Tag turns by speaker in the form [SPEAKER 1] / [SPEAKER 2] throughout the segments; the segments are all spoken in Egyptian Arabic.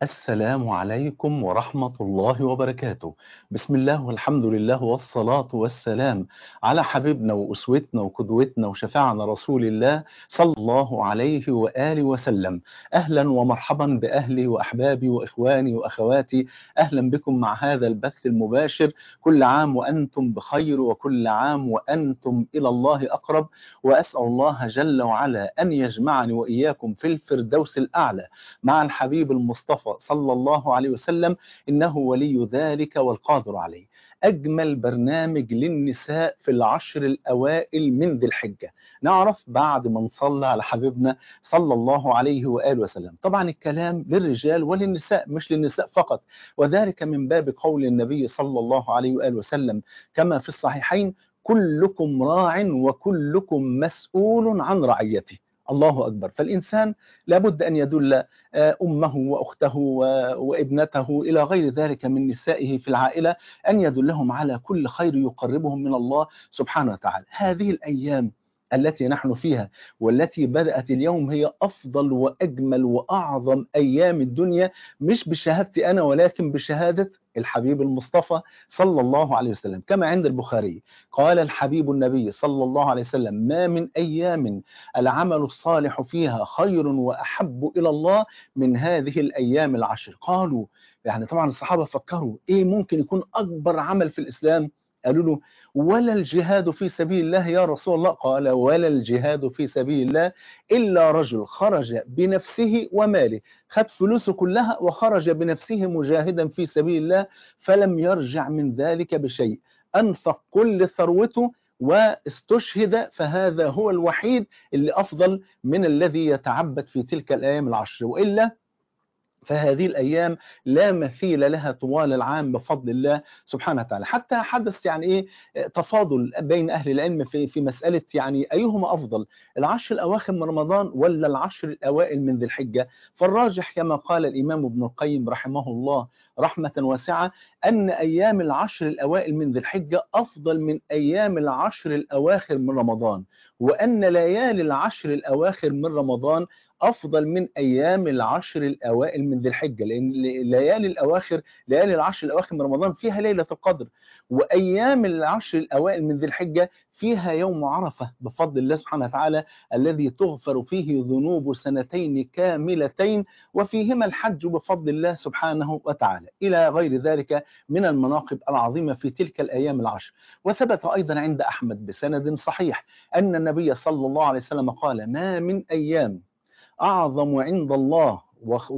[SPEAKER 1] السلام عليكم ورحمة الله وبركاته بسم الله والحمد لله والصلاة والسلام على حبيبنا وأسوتنا وقدوتنا وشفاعنا رسول الله صلى الله عليه وآله وسلم أهلا ومرحبا بأهلي وأحبابي وإخواني وأخواتي أهلا بكم مع هذا البث المباشر كل عام وأنتم بخير وكل عام وأنتم إلى الله أقرب وأسأل الله جل وعلا أن يجمعني وإياكم في الفردوس الأعلى مع الحبيب المصطفى صلى الله عليه وسلم إنه ولي ذلك والقادر عليه أجمل برنامج للنساء في العشر الأوائل من ذي الحجة نعرف بعد ما نصلى على حبيبنا صلى الله عليه وآله وسلم طبعا الكلام للرجال وللنساء مش للنساء فقط وذلك من باب قول النبي صلى الله عليه وآله وسلم كما في الصحيحين كلكم راع وكلكم مسؤول عن رعيته الله أكبر فالإنسان لابد أن يدل أمه وأخته وابنته إلى غير ذلك من نسائه في العائلة أن يدلهم على كل خير يقربهم من الله سبحانه وتعالى هذه الأيام التي نحن فيها والتي بدأت اليوم هي أفضل وأجمل وأعظم أيام الدنيا مش بشهادتي أنا ولكن بشهادة الحبيب المصطفى صلى الله عليه وسلم كما عند البخاري قال الحبيب النبي صلى الله عليه وسلم ما من أيام العمل الصالح فيها خير وأحب إلى الله من هذه الأيام العشر قالوا يعني طبعا الصحابة فكروا إيه ممكن يكون أكبر عمل في الإسلام قالوا له ولا الجهاد في سبيل الله يا رسول الله قال ولا الجهاد في سبيل الله إلا رجل خرج بنفسه وماله خد فلوسه كلها وخرج بنفسه مجاهدا في سبيل الله فلم يرجع من ذلك بشيء أنفق كل ثروته واستشهد فهذا هو الوحيد اللي أفضل من الذي يتعبد في تلك الأيام العشر وإلا فهذه الأيام لا مثيل لها طوال العام بفضل الله سبحانه وتعالى حتى حدث يعني إيه تفاضل بين أهل العلم في, في مسألة يعني أيهما أفضل العشر الأواخر من رمضان ولا العشر الأوائل من ذي الحجة فالراجح كما قال الإمام ابن القيم رحمه الله رحمة واسعة أن أيام العشر الأوائل من ذي الحجة أفضل من أيام العشر الأواخر من رمضان وأن ليالي العشر الأواخر من رمضان أفضل من أيام العشر الأوائل من ذي الحجة لأن ليالي الأواخر ليالي العشر الأواخر من رمضان فيها ليلة القدر وأيام العشر الأوائل من ذي الحجة فيها يوم عرفة بفضل الله سبحانه وتعالى الذي تغفر فيه ذنوب سنتين كاملتين وفيهما الحج بفضل الله سبحانه وتعالى إلى غير ذلك من المناقب العظيمة في تلك الأيام العشر وثبت أيضا عند أحمد بسند صحيح أن النبي صلى الله عليه وسلم قال ما من أيام أعظم عند الله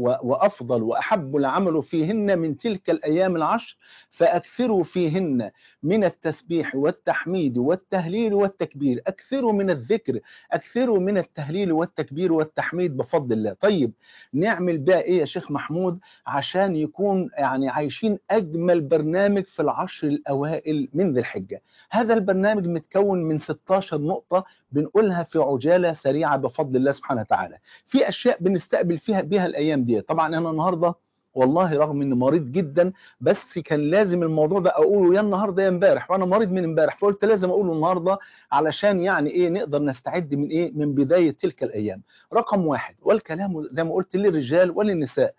[SPEAKER 1] وأفضل وأحب العمل فيهن من تلك الأيام العشر فأكثروا فيهن من التسبيح والتحميد والتهليل والتكبير أكثروا من الذكر أكثروا من التهليل والتكبير والتحميد بفضل الله طيب نعمل بقى إيه يا شيخ محمود عشان يكون يعني عايشين أجمل برنامج في العشر الأوائل من ذي الحجة هذا البرنامج متكون من 16 نقطة بنقولها في عجالة سريعة بفضل الله سبحانه وتعالى في أشياء بنستقبل فيها بها الأيام دي طبعا أنا النهاردة والله رغم اني مريض جدا بس كان لازم الموضوع ده اقوله يا النهارده يا امبارح وانا مريض من امبارح فقلت لازم اقوله النهارده علشان يعني ايه نقدر نستعد من ايه من بدايه تلك الايام رقم واحد والكلام زي ما قلت للرجال وللنساء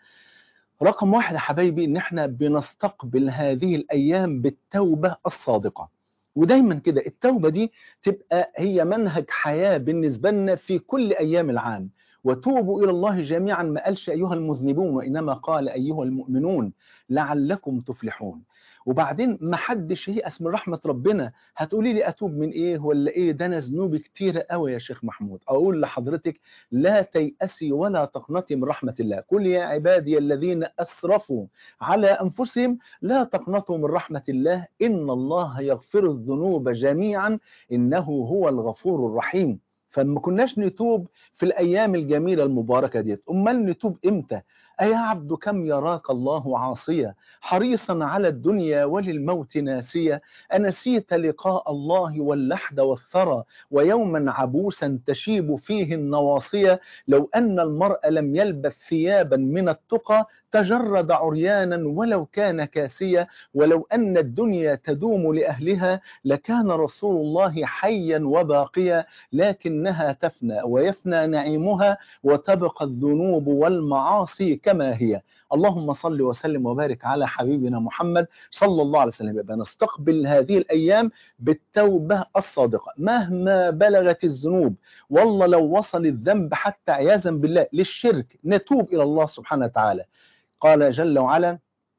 [SPEAKER 1] رقم واحد يا حبايبي ان احنا بنستقبل هذه الايام بالتوبه الصادقه ودايما كده التوبه دي تبقى هي منهج حياه بالنسبه لنا في كل ايام العام وتوبوا إلى الله جميعا ما قالش أيها المذنبون وإنما قال أيها المؤمنون لعلكم تفلحون وبعدين ما حدش ييأس من رحمة ربنا هتقولي لي أتوب من إيه ولا إيه ده أنا ذنوبي كتيرة قوي يا شيخ محمود أقول لحضرتك لا تيأسي ولا تقنطي من رحمة الله قل يا عبادي الذين أسرفوا على أنفسهم لا تقنطوا من رحمة الله إن الله يغفر الذنوب جميعا إنه هو الغفور الرحيم فما كناش نتوب في الأيام الجميلة المباركة ديت أمال نتوب إمتى أيا عبد كم يراك الله عاصيا حريصا على الدنيا وللموت ناسيا أنسيت لقاء الله واللحد والثرى ويوما عبوسا تشيب فيه النواصية لو أن المرء لم يلبث ثيابا من التقى تجرد عريانا ولو كان كاسيا ولو أن الدنيا تدوم لأهلها لكان رسول الله حيا وباقيا لكنها تفنى ويفنى نعيمها وتبقى الذنوب والمعاصي كما هي اللهم صل وسلم وبارك على حبيبنا محمد صلى الله عليه وسلم يبقى نستقبل هذه الأيام بالتوبة الصادقة مهما بلغت الذنوب والله لو وصل الذنب حتى عياذا بالله للشرك نتوب إلى الله سبحانه وتعالى قال جل وعلا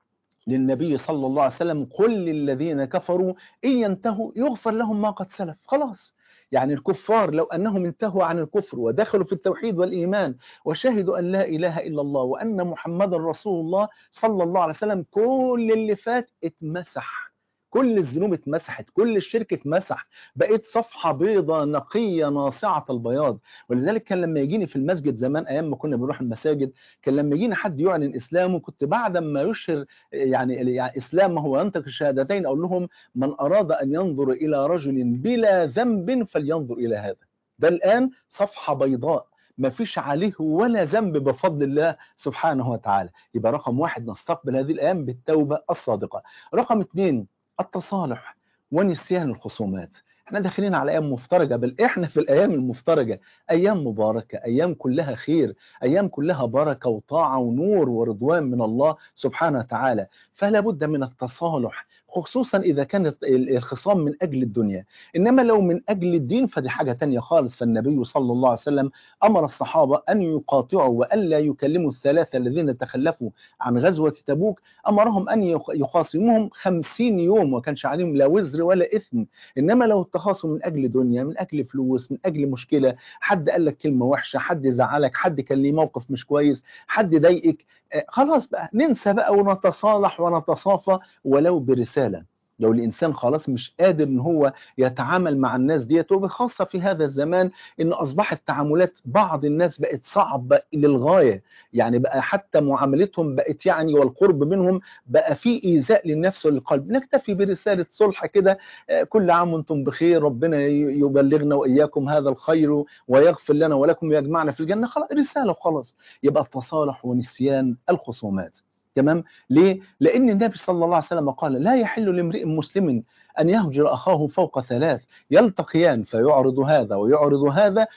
[SPEAKER 1] للنبي صلى الله عليه وسلم قل للذين كفروا إن ينتهوا يغفر لهم ما قد سلف خلاص يعني الكفار لو أنهم انتهوا عن الكفر ودخلوا في التوحيد والإيمان وشهدوا أن لا إله إلا الله وأن محمد رسول الله صلى الله عليه وسلم كل اللي فات اتمسح كل الذنوب اتمسحت كل الشرك اتمسح بقيت صفحة بيضة نقية ناصعة البياض ولذلك كان لما يجيني في المسجد زمان أيام ما كنا بنروح المساجد كان لما يجيني حد يعلن إسلامه كنت بعد ما يشهر يعني, يعني إسلامه وينطق الشهادتين أقول لهم من أراد أن ينظر إلى رجل بلا ذنب فلينظر إلى هذا ده الآن صفحة بيضاء ما فيش عليه ولا ذنب بفضل الله سبحانه وتعالى يبقى رقم واحد نستقبل هذه الأيام بالتوبة الصادقة رقم اثنين التصالح ونسيان الخصومات احنا داخلين على ايام مفترجه بل احنا في الايام المفترجه ايام مباركه ايام كلها خير ايام كلها بركه وطاعه ونور ورضوان من الله سبحانه وتعالى فلا بد من التصالح خصوصا إذا كانت الخصام من أجل الدنيا إنما لو من أجل الدين فدي حاجة تانية خالص فالنبي صلى الله عليه وسلم أمر الصحابة أن يقاطعوا وألا يكلموا الثلاثة الذين تخلفوا عن غزوة تبوك أمرهم أن يخاصموهم خمسين يوم وكانش عليهم لا وزر ولا إثم إنما لو التخاصم من أجل دنيا من أجل فلوس من أجل مشكلة حد قال لك كلمة وحشة حد زعلك حد كان ليه موقف مش كويس حد ضايقك خلاص بقى ننسى بقى ونتصالح ونتصافى ولو برسالة لو الإنسان خلاص مش قادر إن هو يتعامل مع الناس ديت وبخاصة في هذا الزمان إن أصبحت تعاملات بعض الناس بقت صعبة للغاية يعني بقى حتى معاملتهم بقت يعني والقرب منهم بقى في إيذاء للنفس وللقلب نكتفي برسالة صلح كده كل عام وانتم بخير ربنا يبلغنا وإياكم هذا الخير ويغفر لنا ولكم ويجمعنا في الجنة خلاص رسالة وخلاص يبقى التصالح ونسيان الخصومات تمام ليه لان النبي صلى الله عليه وسلم قال لا يحل لامرئ مسلم ان يهجر اخاه فوق ثلاث يلتقيان فيعرض هذا ويعرض هذا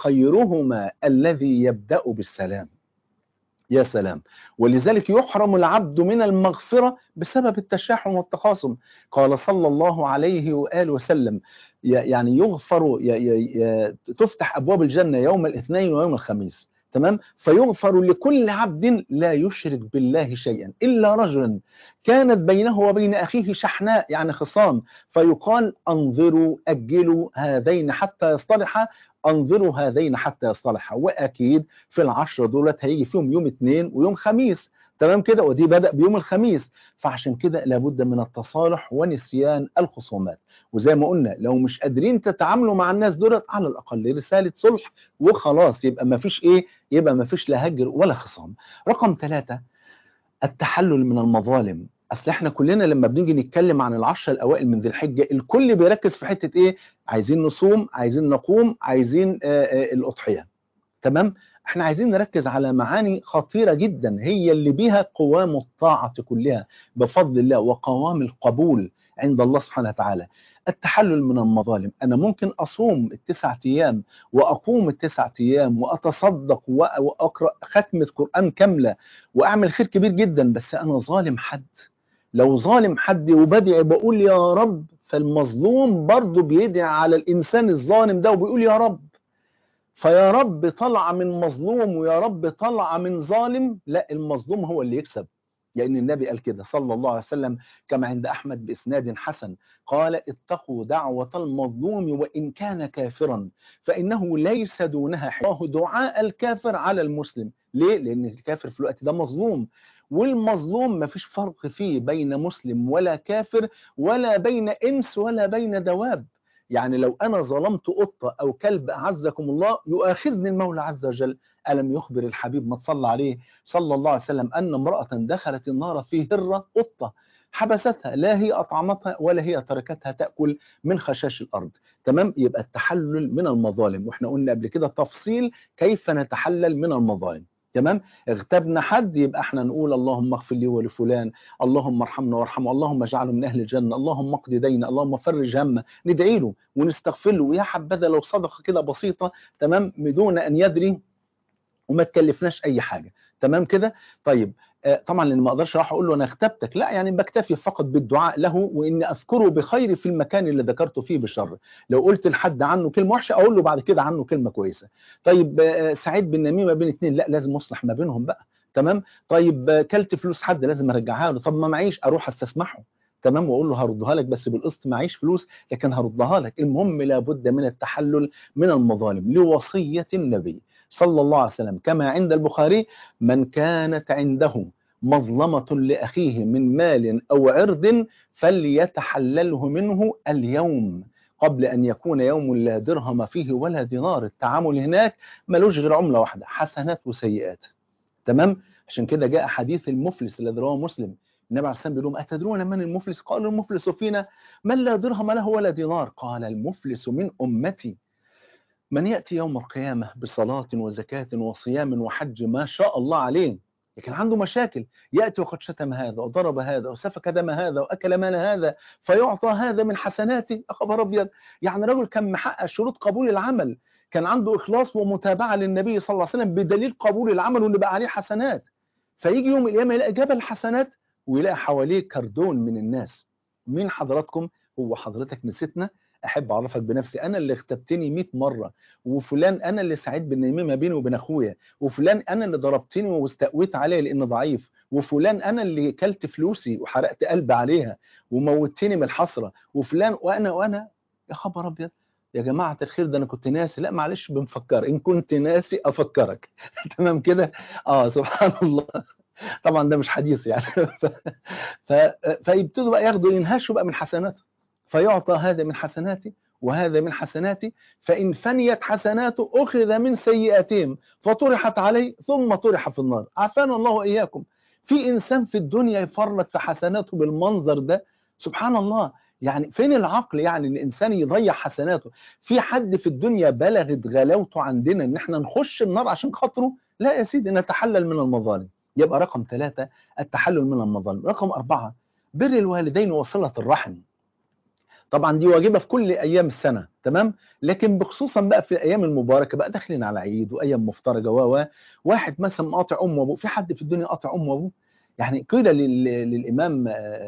[SPEAKER 1] وخيرهما الذي يبدا بالسلام يا سلام ولذلك يحرم العبد من المغفرة بسبب التشاحن والتخاصم قال صلى الله عليه وآله وسلم يعني يغفر تفتح أبواب الجنة يوم الاثنين ويوم الخميس تمام فيغفر لكل عبد لا يشرك بالله شيئا إلا رجلا كانت بينه وبين أخيه شحناء يعني خصام فيقال أنظروا أجلوا هذين حتى يصطلحا أنظروا هذين حتى يصطلحا وأكيد في العشر دولت هيجي فيهم يوم اثنين ويوم خميس تمام كده ودي بدأ بيوم الخميس فعشان كده لابد من التصالح ونسيان الخصومات وزي ما قلنا لو مش قادرين تتعاملوا مع الناس دولت على الأقل رسالة صلح وخلاص يبقى ما فيش إيه يبقى ما فيش لا هجر ولا خصام رقم ثلاثة التحلل من المظالم اصل احنا كلنا لما بنيجي نتكلم عن العشر الاوائل من ذي الحجه الكل بيركز في حته ايه عايزين نصوم عايزين نقوم عايزين آآ آآ الاضحيه تمام احنا عايزين نركز على معاني خطيره جدا هي اللي بيها قوام الطاعه كلها بفضل الله وقوام القبول عند الله سبحانه وتعالى التحلل من المظالم أنا ممكن أصوم التسعة أيام وأقوم التسعة أيام وأتصدق وأقرأ ختمة قرآن كاملة وأعمل خير كبير جدا بس أنا ظالم حد لو ظالم حد وبدعي بقول يا رب فالمظلوم برضه بيدعي على الإنسان الظالم ده وبيقول يا رب فيا رب طلع من مظلوم ويا رب طلع من ظالم لا المظلوم هو اللي يكسب لأن النبي قال كده صلى الله عليه وسلم كما عند أحمد بإسناد حسن قال اتقوا دعوة المظلوم وإن كان كافرا فإنه ليس دونها حواه دعاء الكافر على المسلم ليه؟ لأن الكافر في الوقت ده مظلوم والمظلوم ما فيش فرق فيه بين مسلم ولا كافر ولا بين إنس ولا بين دواب يعني لو أنا ظلمت قطة أو كلب أعزكم الله يؤاخذني المولى عز وجل ألم يخبر الحبيب ما تصلى عليه صلى الله عليه وسلم أن امرأة دخلت النار في هرة قطة حبستها لا هي أطعمتها ولا هي تركتها تأكل من خشاش الأرض تمام يبقى التحلل من المظالم وإحنا قلنا قبل كده تفصيل كيف نتحلل من المظالم تمام اغتبنا حد يبقى احنا نقول اللهم اغفر لي ولفلان اللهم ارحمنا وارحمه اللهم اجعله من اهل الجنه اللهم اقض دينا اللهم فرج همه ندعي له ونستغفر له ويا حبذا لو صدقه كده بسيطه تمام بدون ان يدري وما تكلفناش اي حاجه تمام كده طيب آه، طبعا لان ما اقدرش راح اقول له انا اختبتك لا يعني بكتفي فقط بالدعاء له واني اذكره بخير في المكان اللي ذكرته فيه بالشر لو قلت لحد عنه كلمه وحشه اقول له بعد كده عنه كلمه كويسه طيب آه، سعيد بالنميمه بين اثنين لا لازم اصلح ما بينهم بقى تمام طيب آه، كلت فلوس حد لازم ارجعها له طب ما معيش اروح استسمحه تمام واقول له هردها لك بس بالقسط معيش فلوس لكن هردها لك المهم لابد من التحلل من المظالم لوصيه النبي صلى الله عليه وسلم كما عند البخاري من كانت عنده مظلمة لأخيه من مال أو عرض فليتحلله منه اليوم قبل أن يكون يوم لا درهم فيه ولا دينار التعامل هناك ملوش غير عملة واحدة حسنات وسيئات تمام عشان كده جاء حديث المفلس الذي رواه مسلم النبي عليه الصلاه والسلام بيقول لهم اتدرون من المفلس قالوا المفلس فينا من لا درهم له ولا دينار قال المفلس من امتي من ياتي يوم القيامه بصلاه وزكاه وصيام وحج ما شاء الله عليه لكن عنده مشاكل ياتي وقد شتم هذا وضرب هذا وسفك دم هذا واكل مال هذا فيعطى هذا من حسناته يا خبر ابيض يعني رجل كان محقق شروط قبول العمل كان عنده اخلاص ومتابعه للنبي صلى الله عليه وسلم بدليل قبول العمل واللي بقى عليه حسنات فيجي يوم القيامه يلاقي جبل حسنات ويلاقي حواليه كردون من الناس مين حضراتكم هو حضرتك نسيتنا احب اعرفك بنفسي انا اللي اختبتني 100 مره وفلان انا اللي سعيت بالنميمه بيني وبين اخويا وفلان انا اللي ضربتني واستقويت عليه لانه ضعيف وفلان انا اللي كلت فلوسي وحرقت قلبي عليها وموتني من الحسره وفلان وانا وانا يا خبر ابيض يا جماعه الخير ده انا كنت ناسي لا معلش بنفكر ان كنت ناسي افكرك تمام كده اه سبحان الله طبعا ده مش حديث يعني ف... ف... فيبتدوا بقى ياخدوا ينهشوا بقى من حسناته فيعطى هذا من حسناتي وهذا من حسناتي فإن فنيت حسناته أخذ من سيئاتهم فطرحت عليه ثم طرح في النار عافانا الله وإياكم في إنسان في الدنيا يفرط في حسناته بالمنظر ده سبحان الله يعني فين العقل يعني ان الانسان يضيع حسناته في حد في الدنيا بلغت غلاوته عندنا ان احنا نخش النار عشان خاطره لا يا سيدي نتحلل من المظالم يبقى رقم ثلاثة التحلل من المظالم رقم أربعة بر الوالدين وصلة الرحم طبعا دي واجبة في كل أيام السنة تمام لكن بخصوصا بقى في الأيام المباركة بقى داخلين على عيد وأيام مفترجة و واحد مثلا قاطع أمه وأبوه في حد في الدنيا قاطع أمه وأبوه يعني قيل لل... للإمام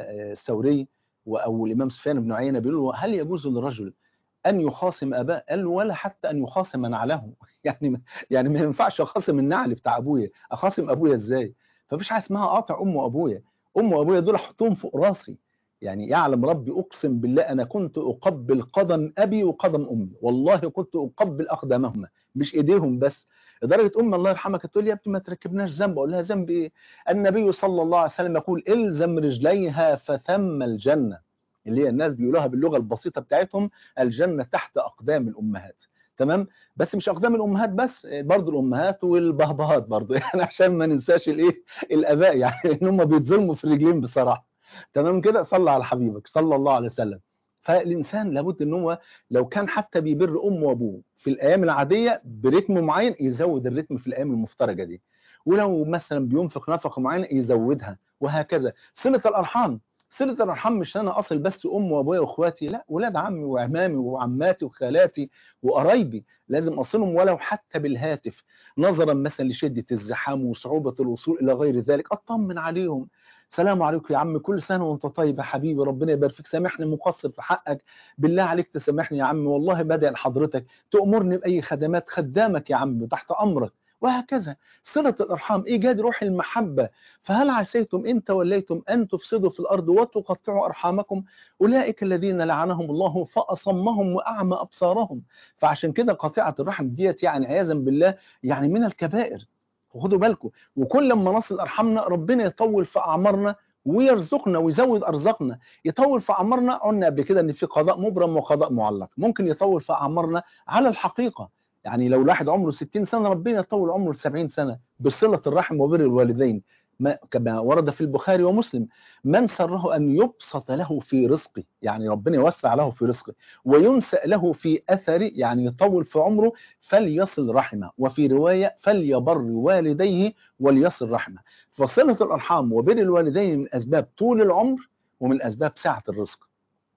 [SPEAKER 1] الثوري أو الإمام سفيان بن عيينة بيقول له هل يجوز للرجل أن يخاصم أباه قال ولا حتى أن يخاصم نعله يعني يعني ما ينفعش أخاصم النعل بتاع أبويا أخاصم أبويا إزاي فمفيش حاجة اسمها قاطع أم وأبويا أم وأبويا دول أحطهم فوق راسي يعني يعلم ربي أقسم بالله أنا كنت أقبل قدم أبي وقدم أمي والله كنت أقبل أقدامهما مش إيديهم بس لدرجة أم الله يرحمها تقول لي يا ابني ما تركبناش ذنب أقول لها ذنب إيه النبي صلى الله عليه وسلم يقول إلزم رجليها فثم الجنة اللي هي الناس بيقولوها باللغة البسيطة بتاعتهم الجنة تحت أقدام الأمهات تمام بس مش أقدام الأمهات بس برضه الأمهات والبهبهات برضه يعني عشان ما ننساش الإيه الآباء يعني إن هم بيتظلموا في الرجلين بصراحة تمام كده صلى على حبيبك صلى الله عليه وسلم فالإنسان لابد إن هو لو كان حتى بيبر أمه وأبوه في الأيام العادية برتم معين يزود الرتم في الأيام المفترجة دي ولو مثلا بينفق نفقة معينة يزودها وهكذا صلة الأرحام صلة الأرحام مش أنا أصل بس أم وأبويا وأخواتي لا ولاد عمي وعمامي وعماتي وخالاتي وقرايبي لازم أصلهم ولو حتى بالهاتف نظرا مثلا لشدة الزحام وصعوبة الوصول إلى غير ذلك أطمن عليهم سلام عليكم يا عم كل سنة وانت طيب يا حبيبي ربنا يبارك فيك سامحني مقصر في حقك بالله عليك تسامحني يا عم والله بدأ حضرتك تأمرني بأي خدمات خدامك يا عم تحت أمرك وهكذا صلة الأرحام إيجاد روح المحبة فهل عسيتم إن توليتم أن تفسدوا في الأرض وتقطعوا أرحامكم أولئك الذين لعنهم الله فأصمهم وأعمى أبصارهم فعشان كده قاطعة الرحم ديت يعني عياذا بالله يعني من الكبائر وخدوا بالكم وكل ما نصل أرحامنا ربنا يطول في أعمارنا ويرزقنا ويزود ارزاقنا يطول في اعمارنا قلنا قبل كده ان في قضاء مبرم وقضاء معلق ممكن يطول في اعمارنا على الحقيقه يعني لو الواحد عمره 60 سنه ربنا يطول عمره ل 70 سنه بصله الرحم وبر الوالدين ما كما ورد في البخاري ومسلم من سره ان يبسط له في رزقه يعني ربنا يوسع له في رزقه وينسأ له في اثره يعني يطول في عمره فليصل رحمه وفي روايه فليبر والديه وليصل رحمه فصله الارحام وبر الوالدين من اسباب طول العمر ومن اسباب سعه الرزق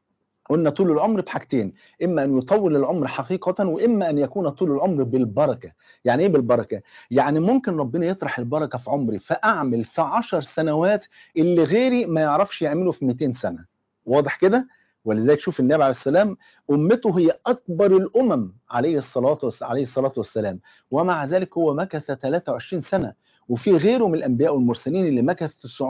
[SPEAKER 1] قلنا طول العمر بحاجتين اما ان يطول العمر حقيقه واما ان يكون طول العمر بالبركه يعني ايه بالبركه يعني ممكن ربنا يطرح البركه في عمري فاعمل في 10 سنوات اللي غيري ما يعرفش يعمله في 200 سنه واضح كده ولذلك شوف النبي عليه السلام امته هي اكبر الامم عليه الصلاه عليه الصلاه والسلام ومع ذلك هو مكث 23 سنه وفي غيره من الانبياء والمرسلين اللي مكث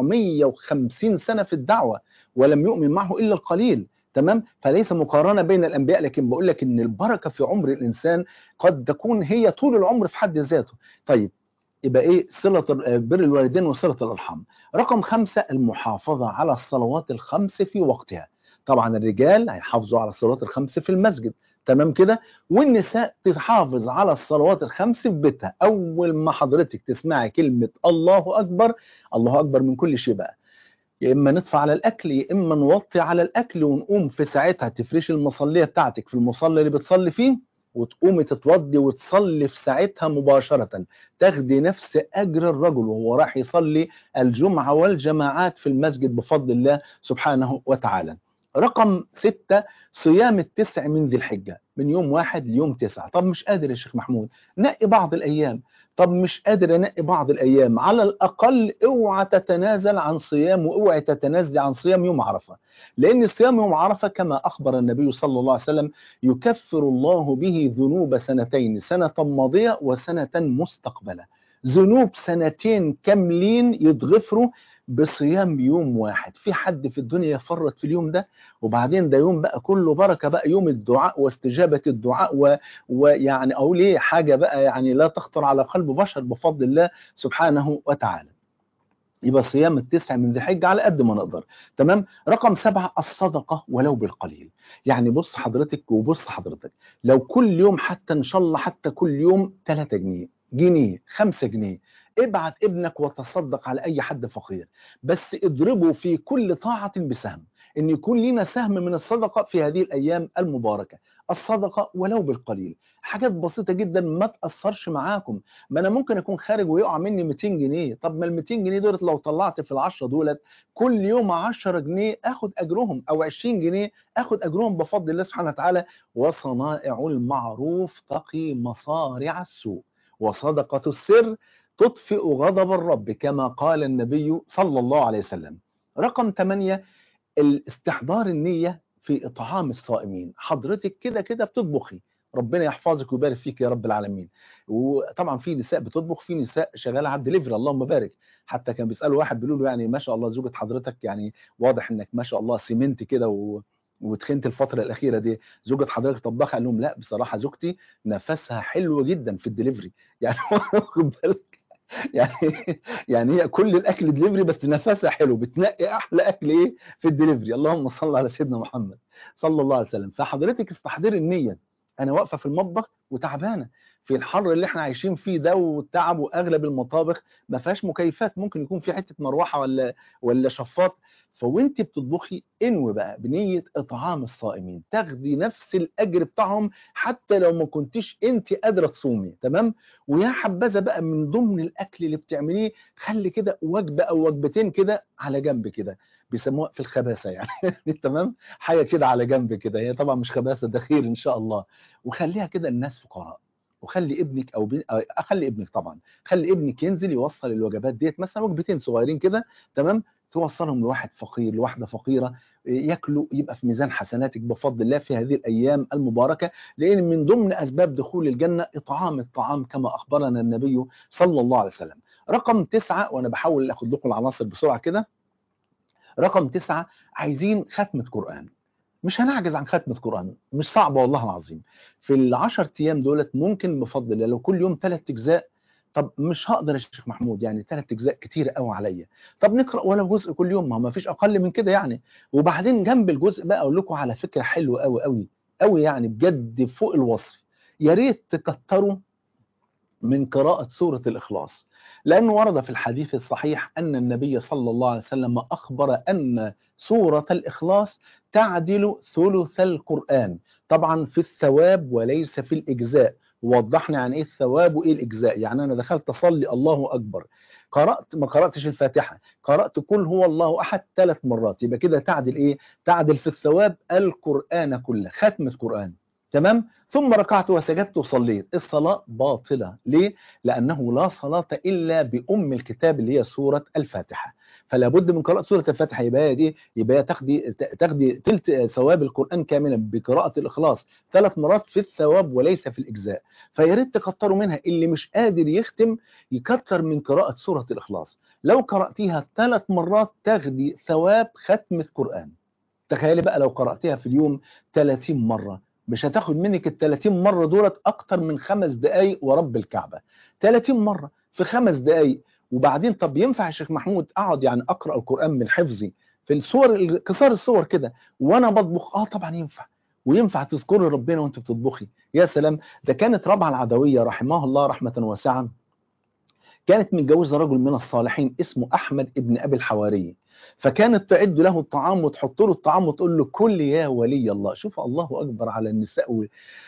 [SPEAKER 1] 950 سنه في الدعوه ولم يؤمن معه الا القليل تمام فليس مقارنه بين الانبياء لكن بقول لك ان البركه في عمر الانسان قد تكون هي طول العمر في حد ذاته طيب يبقى ايه صله بر الوالدين وصله الارحام رقم خمسة المحافظه على الصلوات الخمس في وقتها طبعا الرجال هيحافظوا على الصلوات الخمس في المسجد تمام كده والنساء تحافظ على الصلوات الخمس في بيتها اول ما حضرتك تسمعي كلمه الله اكبر الله اكبر من كل شيء بقى يا اما نطفى على الاكل يا اما نوطي على الاكل ونقوم في ساعتها تفرشي المصليه بتاعتك في المصلى اللي بتصلي فيه وتقومي تتوضي وتصلي في ساعتها مباشرة تاخدي نفس أجر الرجل وهو راح يصلي الجمعة والجماعات في المسجد بفضل الله سبحانه وتعالى رقم ستة صيام التسع من ذي الحجة من يوم واحد ليوم تسعة طب مش قادر يا شيخ محمود نقي بعض الأيام طب مش قادر انقي بعض الايام على الاقل اوعى تتنازل عن صيام واوعى تتنازل عن صيام يوم عرفه لان صيام يوم عرفه كما اخبر النبي صلى الله عليه وسلم يكفر الله به ذنوب سنتين سنه ماضيه وسنه مستقبله ذنوب سنتين كاملين يتغفروا بصيام يوم واحد في حد في الدنيا يفرط في اليوم ده وبعدين ده يوم بقى كله بركة بقى يوم الدعاء واستجابة الدعاء و... ويعني أو ليه حاجة بقى يعني لا تخطر على قلب بشر بفضل الله سبحانه وتعالى يبقى صيام التسع من ذي الحجة على قد ما نقدر تمام رقم سبعة الصدقة ولو بالقليل يعني بص حضرتك وبص حضرتك لو كل يوم حتى إن شاء الله حتى كل يوم 3 جنيه جنيه 5 جنيه ابعت ابنك وتصدق على اي حد فقير بس اضربه في كل طاعه بسهم ان يكون لنا سهم من الصدقه في هذه الايام المباركه الصدقه ولو بالقليل حاجات بسيطه جدا ما تاثرش معاكم ما انا ممكن اكون خارج ويقع مني 200 جنيه طب ما ال 200 جنيه دولت لو طلعت في العشرة دولت كل يوم 10 جنيه اخد اجرهم او 20 جنيه اخد اجرهم بفضل الله سبحانه وتعالى وصنائع المعروف تقي مصارع السوء وصدقه السر تطفئ غضب الرب كما قال النبي صلى الله عليه وسلم رقم 8 الاستحضار النية في إطعام الصائمين حضرتك كده كده بتطبخي ربنا يحفظك ويبارك فيك يا رب العالمين وطبعا في نساء بتطبخ في نساء شغاله على الدليفري اللهم بارك حتى كان بيسالوا واحد بيقولوا له يعني ما شاء الله زوجة حضرتك يعني واضح انك ما شاء الله سيمنت كده و... وتخنت الفترة الأخيرة دي زوجة حضرتك طباخة قال لهم لا بصراحة زوجتي نفسها حلو جدا في الدليفري يعني واخد بالك يعني يعني هي كل الاكل دليفري بس نفسها حلو بتنقي احلى اكل ايه في الدليفري اللهم صل على سيدنا محمد صلى الله عليه وسلم فحضرتك استحضري النيه انا واقفه في المطبخ وتعبانه في الحر اللي احنا عايشين فيه ده والتعب واغلب المطابخ ما فيهاش مكيفات ممكن يكون في حته مروحه ولا ولا شفاط فوانت بتطبخي انوي بقى بنيه اطعام الصائمين تاخدي نفس الاجر بتاعهم حتى لو ما كنتيش انت قادره تصومي تمام ويا حبذا بقى من ضمن الاكل اللي بتعمليه خلي كده وجبه او وجبتين كده على جنب كده بيسموها في الخباثه يعني تمام حاجه كده على جنب كده هي طبعا مش خباثه ده خير ان شاء الله وخليها كده الناس فقراء وخلي ابنك او بن... اخلي ابنك طبعا خلي ابنك ينزل يوصل الوجبات ديت مثلا وجبتين صغيرين كده تمام توصلهم لواحد فقير لواحده فقيره ياكلوا يبقى في ميزان حسناتك بفضل الله في هذه الايام المباركه لان من ضمن اسباب دخول الجنه اطعام الطعام كما اخبرنا النبي صلى الله عليه وسلم رقم تسعة وانا بحاول اخد لكم العناصر بسرعه كده رقم تسعة عايزين ختمه قران مش هنعجز عن ختمة قرآن مش صعبة والله العظيم في العشر أيام دولت ممكن بفضل الله لو كل يوم ثلاث أجزاء طب مش هقدر يا شيخ محمود يعني ثلاث أجزاء كتير قوي عليا طب نقرأ ولو جزء كل يوم ما ما فيش أقل من كده يعني وبعدين جنب الجزء بقى أقول لكم على فكرة حلوة قوي قوي قوي يعني بجد فوق الوصف يا ريت تكتروا من قراءة سورة الإخلاص لأنه ورد في الحديث الصحيح أن النبي صلى الله عليه وسلم أخبر أن سورة الإخلاص تعدل ثلث القرآن طبعا في الثواب وليس في الإجزاء ووضحنا يعني ايه الثواب وايه الاجزاء يعني انا دخلت اصلي الله اكبر قرات ما قراتش الفاتحه قرات كل هو الله احد ثلاث مرات يبقى كده تعدل ايه تعدل في الثواب القران كله ختمه قران تمام ثم ركعت وسجدت وصليت الصلاة باطلة ليه؟ لأنه لا صلاة إلا بأم الكتاب اللي هي سورة الفاتحة فلا بد من قراءة سورة الفاتحة يبقى دي يبقى تاخدي تاخدي تلت ثواب القرآن كاملا بقراءة الإخلاص ثلاث مرات في الثواب وليس في الإجزاء فيا ريت تكتروا منها اللي مش قادر يختم يكتر من قراءة سورة الإخلاص لو قرأتيها ثلاث مرات تاخدي ثواب ختمة قرآن تخيلي بقى لو قرأتيها في اليوم 30 مرة مش هتاخد منك ال 30 مرة دولت أكتر من خمس دقايق ورب الكعبة 30 مرة في خمس دقايق وبعدين طب ينفع يا شيخ محمود أقعد يعني أقرأ القرآن من حفظي في الصور قصار الصور كده وأنا بطبخ آه طبعا ينفع وينفع تذكري ربنا وأنت بتطبخي يا سلام ده كانت ربعة العدوية رحمها الله رحمة واسعة كانت متجوزة رجل من الصالحين اسمه أحمد ابن أبي الحواري فكانت تعد له الطعام وتحط له الطعام وتقول له كل يا ولي الله شوف الله اكبر على النساء و...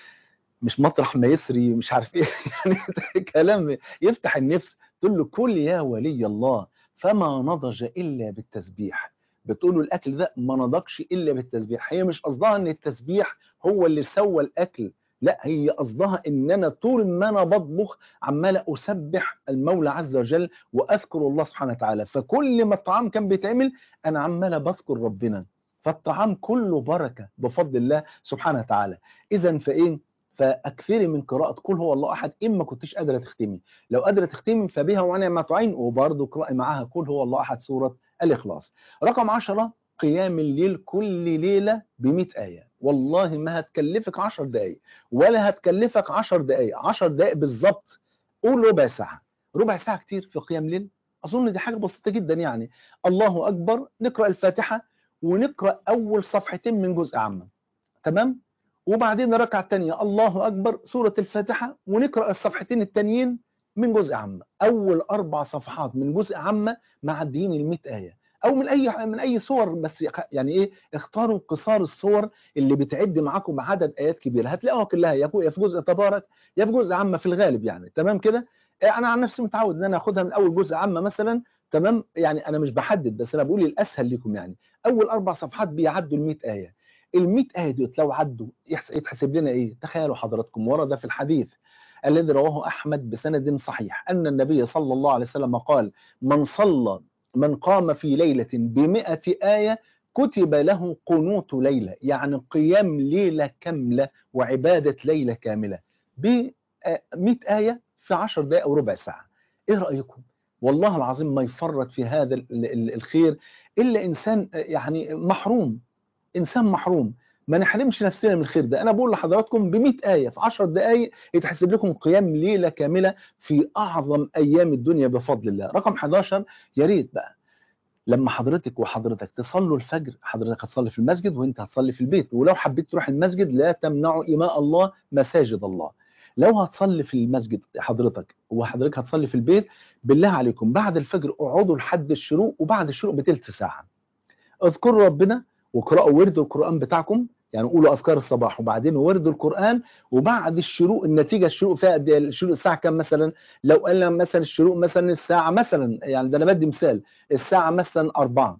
[SPEAKER 1] مش مطرح ما يسري مش عارف ايه يعني كلام يفتح النفس تقول له كل يا ولي الله فما نضج الا بالتسبيح بتقول له الاكل ده ما نضجش الا بالتسبيح هي مش قصدها ان التسبيح هو اللي سوى الاكل لا هي قصدها ان انا طول ما انا بطبخ عمال اسبح المولى عز وجل واذكر الله سبحانه وتعالى فكل ما الطعام كان بيتعمل انا عمال بذكر ربنا فالطعام كله بركه بفضل الله سبحانه وتعالى اذا فايه فاكثري من قراءه قل هو الله احد اما كنتش قادره تختمي لو قادره تختمي فبها ونعمه عين وبرضه اقراي معاها قل هو الله احد سوره الاخلاص رقم 10 قيام الليل كل ليله ب 100 ايه والله ما هتكلفك 10 دقائق ولا هتكلفك 10 دقائق 10 دقائق بالظبط قول ربع ساعه ربع ساعه كتير في قيام الليل اظن دي حاجه بسيطه جدا يعني الله اكبر نقرا الفاتحه ونقرا اول صفحتين من جزء عامه تمام وبعدين الركعه الثانيه الله اكبر سوره الفاتحه ونقرا الصفحتين الثانيين من جزء عامه اول اربع صفحات من جزء عامه معديين ال 100 ايه او من اي من اي صور بس يعني ايه اختاروا قصار الصور اللي بتعد معاكم عدد ايات كبيره هتلاقوها كلها يا في جزء تبارك يا في جزء عامه في الغالب يعني تمام كده انا عن نفسي متعود ان انا اخدها من اول جزء عامه مثلا تمام يعني انا مش بحدد بس انا بقول الاسهل لكم يعني اول اربع صفحات بيعدوا ال 100 ايه ال 100 ايه دول لو عدوا يتحسب لنا ايه تخيلوا حضراتكم ورد في الحديث الذي رواه احمد بسند صحيح ان النبي صلى الله عليه وسلم قال من صلى من قام في ليلة بمئة آية كتب له قنوت ليلة يعني قيام ليلة كاملة وعبادة ليلة كاملة ب 100 آية في 10 دقائق أو ربع ساعة إيه رأيكم؟ والله العظيم ما يفرط في هذا الخير إلا إنسان يعني محروم إنسان محروم ما نحرمش نفسنا من الخير ده انا بقول لحضراتكم ب 100 ايه في 10 دقائق يتحسب لكم قيام ليله كامله في اعظم ايام الدنيا بفضل الله رقم 11 يا ريت بقى لما حضرتك وحضرتك تصلوا الفجر حضرتك هتصلي في المسجد وانت هتصلي في البيت ولو حبيت تروح المسجد لا تمنعوا إماء الله مساجد الله لو هتصلي في المسجد حضرتك وحضرتك هتصلي في البيت بالله عليكم بعد الفجر اقعدوا لحد الشروق وبعد الشروق بتلت ساعة اذكروا ربنا واقرأوا ورد القرآن بتاعكم يعني قولوا أذكار الصباح وبعدين وردوا القرآن وبعد الشروق النتيجة الشروق فيها الشروق الساعة كام مثلا لو قلنا مثلا الشروق مثلا الساعة مثلا يعني ده أنا بدي مثال الساعة مثلا أربعة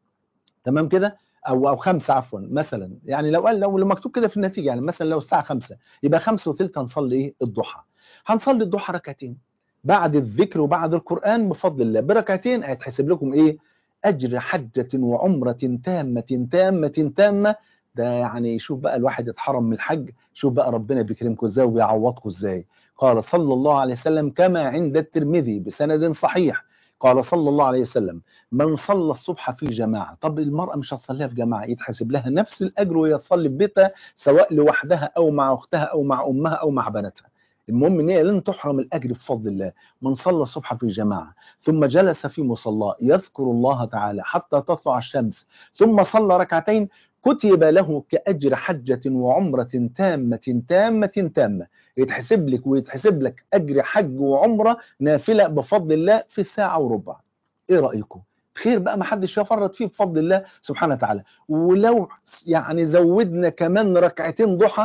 [SPEAKER 1] تمام كده أو أو خمسة عفوا مثلا يعني لو قال لو مكتوب كده في النتيجة يعني مثلا لو الساعة خمسة يبقى خمسة وثلث هنصلي إيه الضحى هنصلي الضحى ركعتين بعد الذكر وبعد القرآن بفضل الله بركعتين هيتحسب لكم إيه أجر حجة وعمرة تامة تامة تامة ده يعني شوف بقى الواحد اتحرم من الحج شوف بقى ربنا بيكرمكم ازاي وبيعوضكم ازاي قال صلى الله عليه وسلم كما عند الترمذي بسند صحيح قال صلى الله عليه وسلم من صلى الصبح في جماعة طب المرأة مش هتصليها في جماعة يتحسب لها نفس الأجر وهي تصلي في بيتها سواء لوحدها أو مع أختها أو مع أمها أو مع بناتها المهم ان هي لن تحرم الاجر بفضل الله من صلى الصبح في جماعه ثم جلس في مصلاه يذكر الله تعالى حتى تطلع الشمس ثم صلى ركعتين كتب له كأجر حجة وعمرة تامة تامة تامة يتحسب لك ويتحسب لك أجر حج وعمرة نافلة بفضل الله في ساعة وربع إيه رأيكم؟ خير بقى ما حدش يفرط فيه بفضل الله سبحانه وتعالى ولو يعني زودنا كمان ركعتين ضحى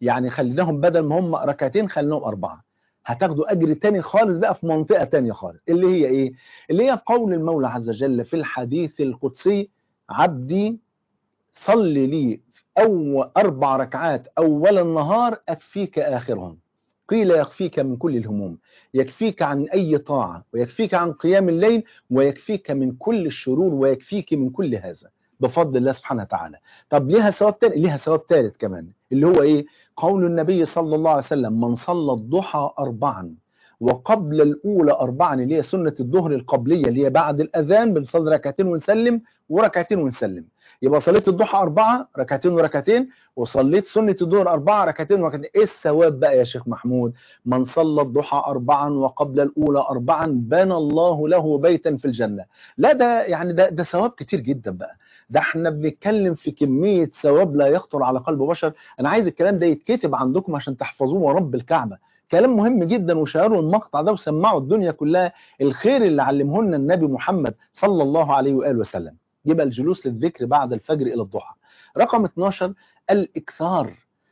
[SPEAKER 1] يعني خليناهم بدل ما هم ركعتين خليناهم أربعة هتاخدوا أجر تاني خالص بقى في منطقة تانية خالص اللي هي إيه؟ اللي هي قول المولى عز وجل في الحديث القدسي عبدي صل لي أو أربع ركعات أول النهار أكفيك آخرهم قيل يكفيك من كل الهموم يكفيك عن أي طاعة ويكفيك عن قيام الليل ويكفيك من كل الشرور ويكفيك من كل هذا بفضل الله سبحانه وتعالى طب ليها ثواب تاني ليها ثواب ثالث كمان اللي هو ايه قول النبي صلى الله عليه وسلم من صلى الضحى أربعا وقبل الأولى أربعا اللي هي سنة الظهر القبلية اللي هي بعد الأذان بنصلي ركعتين ونسلم وركعتين ونسلم يبقى صليت الضحى أربعة ركعتين وركعتين وصليت سنة الظهر أربعة ركعتين وركعتين إيه الثواب بقى يا شيخ محمود من صلى الضحى أربعا وقبل الأولى أربعا بنى الله له بيتا في الجنة لا ده يعني ده, ده ثواب كتير جدا بقى ده احنا بنتكلم في كمية ثواب لا يخطر على قلب بشر أنا عايز الكلام ده يتكتب عندكم عشان تحفظوه ورب الكعبة كلام مهم جدا وشيروا المقطع ده وسمعوا الدنيا كلها الخير اللي علمه لنا النبي محمد صلى الله عليه وآله وسلم يبقى الجلوس للذكر بعد الفجر إلى الضحى رقم 12 الإكثار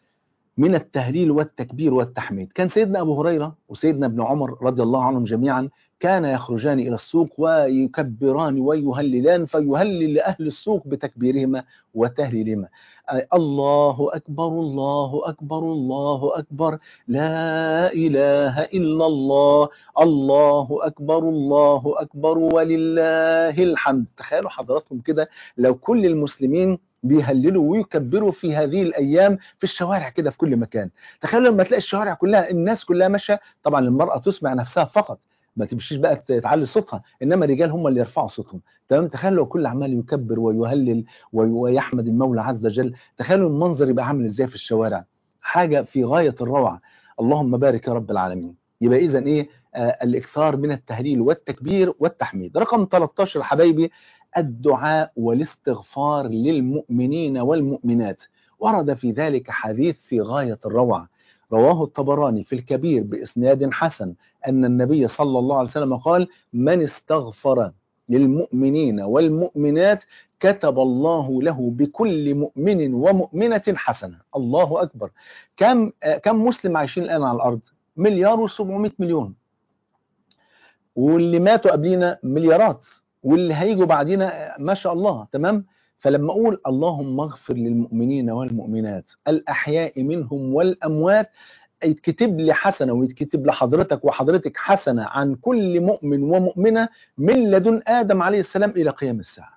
[SPEAKER 1] من التهليل والتكبير والتحميد كان سيدنا أبو هريرة وسيدنا ابن عمر رضي الله عنهم جميعا كان يخرجان إلى السوق ويكبران ويهللان فيهلل لأهل السوق بتكبيرهما وتهليلهما الله أكبر الله أكبر الله أكبر لا إله إلا الله الله أكبر الله أكبر ولله الحمد تخيلوا حضراتكم كده لو كل المسلمين بيهللوا ويكبروا في هذه الايام في الشوارع كده في كل مكان تخيلوا لما تلاقي الشوارع كلها الناس كلها ماشيه طبعا المراه تسمع نفسها فقط ما تمشيش بقى تعلي صوتها انما الرجال هم اللي يرفعوا صوتهم تمام تخيلوا لو كل عمال يكبر ويهلل ويحمد المولى عز وجل تخيلوا المنظر يبقى عامل ازاي في الشوارع حاجه في غايه الروعه اللهم بارك يا رب العالمين يبقى اذا ايه آه الاكثار من التهليل والتكبير والتحميد رقم 13 حبايبي الدعاء والاستغفار للمؤمنين والمؤمنات ورد في ذلك حديث في غاية الروعة رواه الطبراني في الكبير بإسناد حسن أن النبي صلى الله عليه وسلم قال من استغفر للمؤمنين والمؤمنات كتب الله له بكل مؤمن ومؤمنة حسنة الله أكبر كم, كم مسلم عايشين الآن على الأرض مليار وسبعمائة مليون واللي ماتوا قبلنا مليارات واللي هيجوا بعدين ما شاء الله تمام فلما اقول اللهم اغفر للمؤمنين والمؤمنات الاحياء منهم والاموات يتكتب لي حسنه ويتكتب لحضرتك وحضرتك حسنه عن كل مؤمن ومؤمنه من لدن ادم عليه السلام الى قيام الساعه.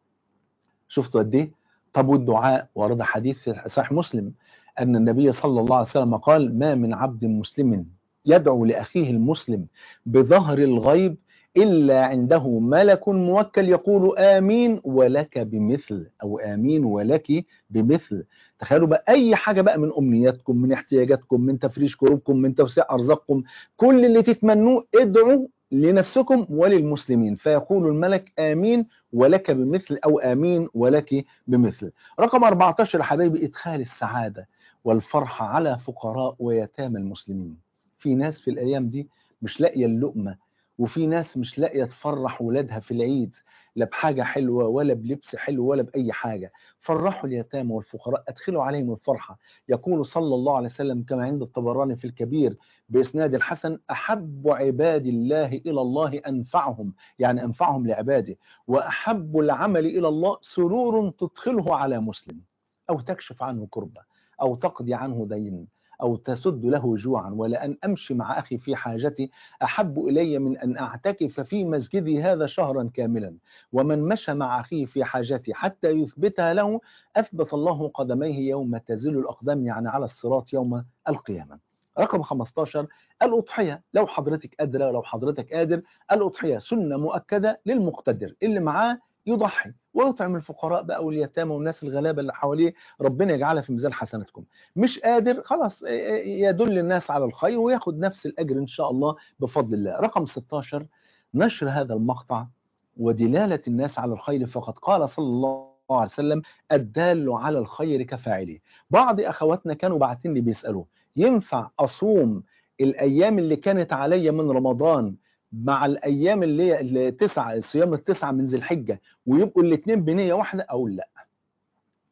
[SPEAKER 1] شفتوا قد ايه؟ طب والدعاء ورد حديث في صحيح مسلم ان النبي صلى الله عليه وسلم قال ما من عبد مسلم يدعو لاخيه المسلم بظهر الغيب إلا عنده ملك موكل يقول آمين ولك بمثل أو آمين ولك بمثل تخيلوا بقى أي حاجة بقى من أمنياتكم من احتياجاتكم من تفريش كروبكم من توسيع أرزاقكم كل اللي تتمنوه ادعوا لنفسكم وللمسلمين فيقول الملك آمين ولك بمثل أو آمين ولك بمثل رقم 14 يا حبايبي إدخال السعادة والفرحة على فقراء ويتامى المسلمين في ناس في الأيام دي مش لاقية اللقمة وفي ناس مش لاقيه تفرح ولادها في العيد لا بحاجه حلوه ولا بلبس حلو ولا باي حاجه فرحوا اليتامى والفقراء ادخلوا عليهم الفرحه يقول صلى الله عليه وسلم كما عند الطبراني في الكبير باسناد الحسن احب عباد الله الى الله انفعهم يعني انفعهم لعباده واحب العمل الى الله سرور تدخله على مسلم او تكشف عنه كربه او تقضي عنه دين أو تسد له جوعا ولأن أمشي مع أخي في حاجتي أحب إلي من أن أعتكف في مسجدي هذا شهرا كاملا ومن مشى مع أخيه في حاجتي حتى يثبتها له أثبت الله قدميه يوم تزل الأقدام يعني على الصراط يوم القيامة رقم 15 الأضحية لو حضرتك قادرة لو حضرتك قادر الأضحية سنة مؤكدة للمقتدر اللي معاه يضحي ويطعم الفقراء بقى واليتامى والناس الغلابه اللي حواليه ربنا يجعلها في ميزان حسناتكم مش قادر خلاص يدل الناس على الخير وياخد نفس الاجر ان شاء الله بفضل الله رقم 16 نشر هذا المقطع ودلاله الناس على الخير فقد قال صلى الله عليه وسلم الدال على الخير كفاعله بعض اخواتنا كانوا باعتين لي بيسالوا ينفع اصوم الايام اللي كانت عليا من رمضان مع الايام اللي هي التسعه صيام التسعه من ذي الحجه ويبقوا الاثنين بنيه واحده او لا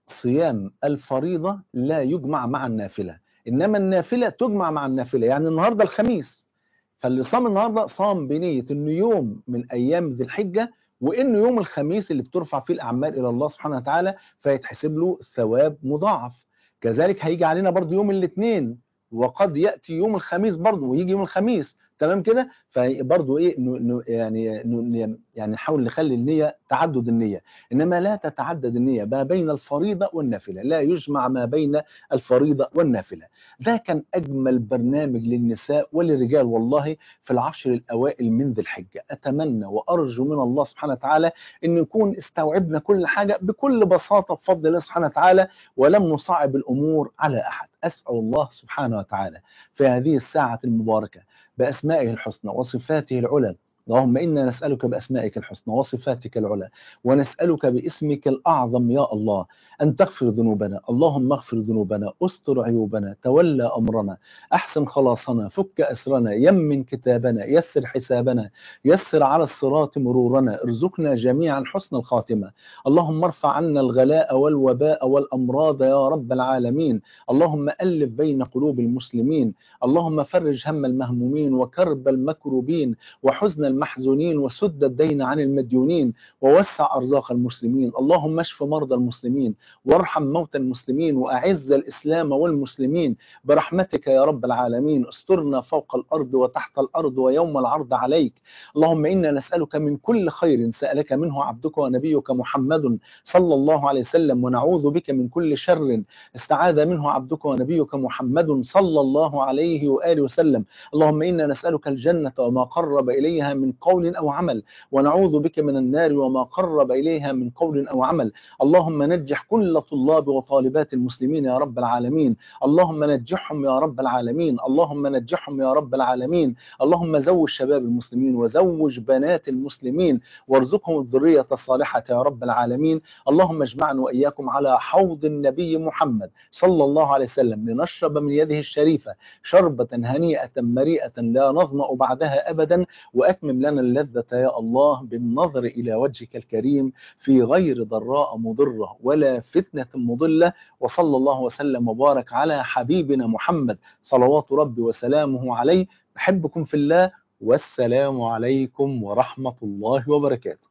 [SPEAKER 1] صيام الفريضة لا يجمع مع النافلة إنما النافلة تجمع مع النافلة يعني النهاردة الخميس فاللي صام النهاردة صام بنية إنه يوم من أيام ذي الحجة وإنه يوم الخميس اللي بترفع فيه الأعمال إلى الله سبحانه وتعالى فيتحسب له ثواب مضاعف كذلك هيجي علينا برضو يوم الاثنين وقد يأتي يوم الخميس برضو ويجي يوم الخميس تمام كده فبرضه ايه ن- ن- يعني ن- يعني نحاول نخلي النية تعدد النية انما لا تتعدد النية ما بين الفريضة والنافلة لا يجمع ما بين الفريضة والنافلة ده كان اجمل برنامج للنساء وللرجال والله في العشر الاوائل من ذي الحجة اتمنى وارجو من الله سبحانه وتعالى ان نكون استوعبنا كل حاجة بكل بساطة بفضل الله سبحانه وتعالى ولم نصعب الامور على احد اسال الله سبحانه وتعالى في هذه الساعة المباركة بأسمائه الحسنى وصفاته العلى اللهم إنا نسألك بأسمائك الحسنى وصفاتك العلى ونسألك باسمك الأعظم يا الله أن تغفر ذنوبنا اللهم اغفر ذنوبنا استر عيوبنا تولى أمرنا أحسن خلاصنا فك أسرنا يمن كتابنا يسر حسابنا يسر على الصراط مرورنا ارزقنا جميعا حسن الخاتمة اللهم ارفع عنا الغلاء والوباء والأمراض يا رب العالمين اللهم ألف بين قلوب المسلمين اللهم فرج هم المهمومين وكرب المكروبين وحزن المحزونين وسد الدين عن المديونين ووسع أرزاق المسلمين اللهم اشف مرضى المسلمين وارحم موتى المسلمين وأعز الإسلام والمسلمين برحمتك يا رب العالمين استرنا فوق الأرض وتحت الأرض ويوم العرض عليك اللهم إنا نسألك من كل خير سألك منه عبدك ونبيك محمد صلى الله عليه وسلم ونعوذ بك من كل شر استعاذ منه عبدك ونبيك محمد صلى الله عليه وآله وسلم اللهم إنا نسألك الجنة وما قرب إليها من قول أو عمل ونعوذ بك من النار وما قرب إليها من قول أو عمل اللهم نجح كل طلاب وطالبات المسلمين يا رب العالمين اللهم نجحهم يا رب العالمين اللهم نجحهم يا رب العالمين اللهم زوج شباب المسلمين وزوج بنات المسلمين وارزقهم الذرية الصالحة يا رب العالمين اللهم اجمعنا وإياكم على حوض النبي محمد صلى الله عليه وسلم لنشرب من يده الشريفة شربة هنيئة مريئة لا نظمأ بعدها أبدا وأتمم لنا اللذة يا الله بالنظر إلى وجهك الكريم في غير ضراء مضرة ولا فتنة مضلة وصلى الله وسلم وبارك على حبيبنا محمد صلوات ربي وسلامه عليه بحبكم في الله والسلام عليكم ورحمة الله وبركاته